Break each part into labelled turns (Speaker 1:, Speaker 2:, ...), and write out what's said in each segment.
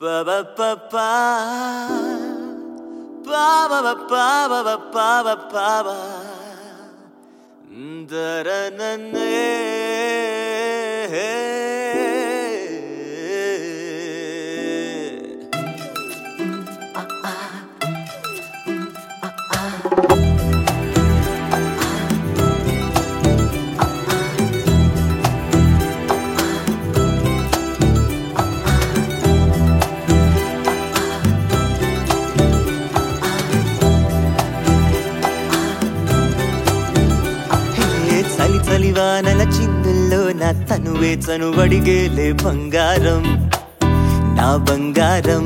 Speaker 1: Ba ba ba ba. Ba ba ba ba ba ba ba ba ba ba. Da-da-na-na. హే, చలి చలి వానల చిందుల్లో నా తనువే చనువడిగేలే బంగారం నా బంగారం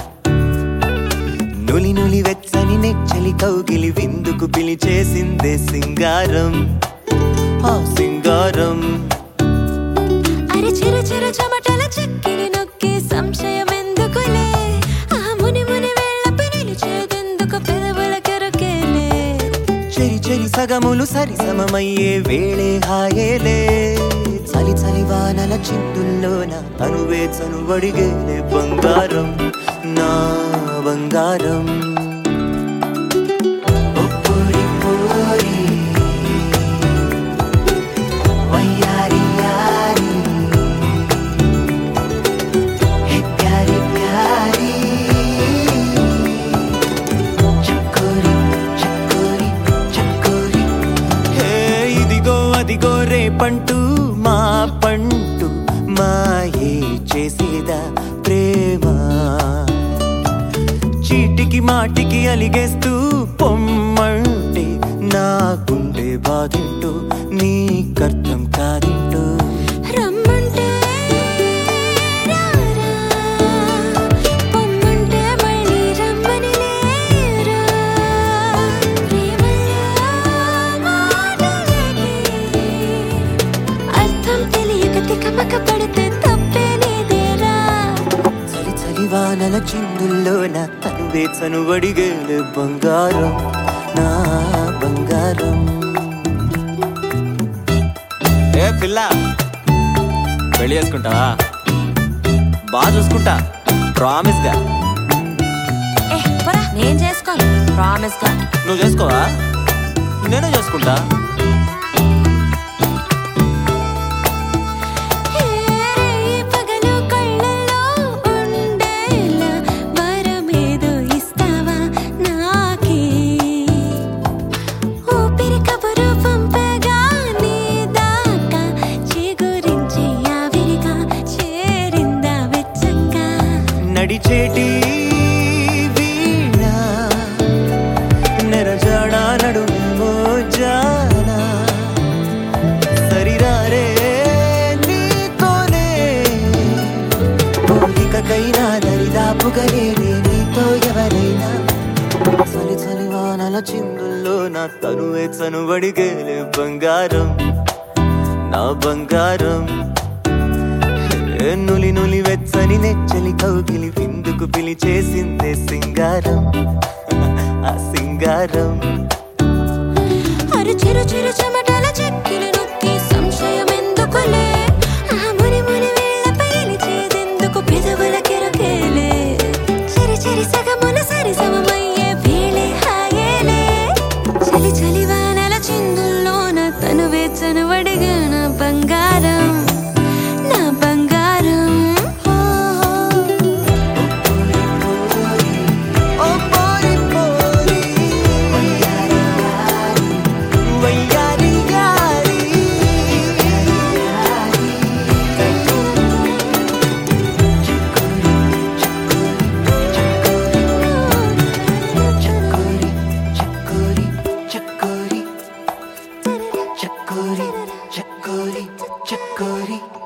Speaker 1: నులి నులి వెచ్చని నెచ్చలి కౌగిలి విందుకు పిలిచేసిందే సింగారం ఆ సింగారం
Speaker 2: అరే చిరు చిరు చెమటల చక్కిని నొక్కి సంశయం ఎందుకులే ఆ ముని ముని వెళ్ళపి నిలిచేదెందుకు పెదవుల కెరకేలే
Speaker 1: చెరి చెరి సగములు సరి సమమయ్యే వేళే హాయేలే చలి చలి వానల చిందుల్లోన తనువే చనువడిగేలే బంగారం నా బంగారం ఓ పోరి పోరి, వయ్యారి యారి, హే ప్యారి ప్యారి, చకోరి చకోరి చకోరి హే ఇదిగో అదిగో రేపంటూ మా పంటూ మాయే చేసేదా ప్రేమ చీటికి మాటికి అలిగేస్తూ పొమ్మంటే నా గుండె బాధింటూ నీకర్థం కాదింటూ
Speaker 2: రమ్మంటే రారా పొమ్మంటే మళ్ళీ రమ్మని లేరా ప్రేమలో మాటలకి అర్థం తెలియక తికమక పడితే తప్పే నీదేరా
Speaker 1: చలి చలి వానల చిందుల్లో నా తనువే చనువడిగేలే బంగారం నా బంగారం ఏ పిల్ల పెళ్లి చేసుకుంటావా బాగా చూసుకుంటా ప్రామిస్ గా
Speaker 2: ఏ పరా నేను చేసుకోను ప్రామిస్ గా
Speaker 1: నువ్వు చేసుకోవా నేనే చేసుకుంటా
Speaker 2: ఈ పగలు కళ్ళల్లో ఉండేలా వరమేదో ఇస్తావా నాకే ఊపిరి కబురు పంపగా నీ దాకా చిగురించి ఆవిరిగా చేరిందా వెచ్చంగా
Speaker 1: నడిచేటి వీణ నెరజాడా నడుమో జానా సరిరారే నీతోనే పోలికకైనా దరిదాపుగలేనే నీతో ఎవరైనా చలి చలి వానల చిందుల్లో నా తనువే చనువడిగేలే బంగారం నా బంగారం ఏ నులి నులి వెచ్చని నెచ్చలి కౌగిలి విందుకు పిలిచేసిందే సింగారం ఆ సింగారం
Speaker 2: అరు చిరు చిరు చెమటల చెక్కిలి నొక్కి సంశయం ఎందుకులే ఆ ముని ముని వేళ్ళపై నిలిచేదెందుకు పెదవుల కెరకేలే చిరి చిరి సగమున సరి సమమయ్యే వేళే హాయేలే చలి చలి వానల చిందుల్లోన తను వేచను వడిగా నా బంగారం నా బంగారం
Speaker 1: ఓ పోరి పోరి వయ్యారి యారి చకోరి చకోరి చకోరి చకోరి చకోరి చకోరి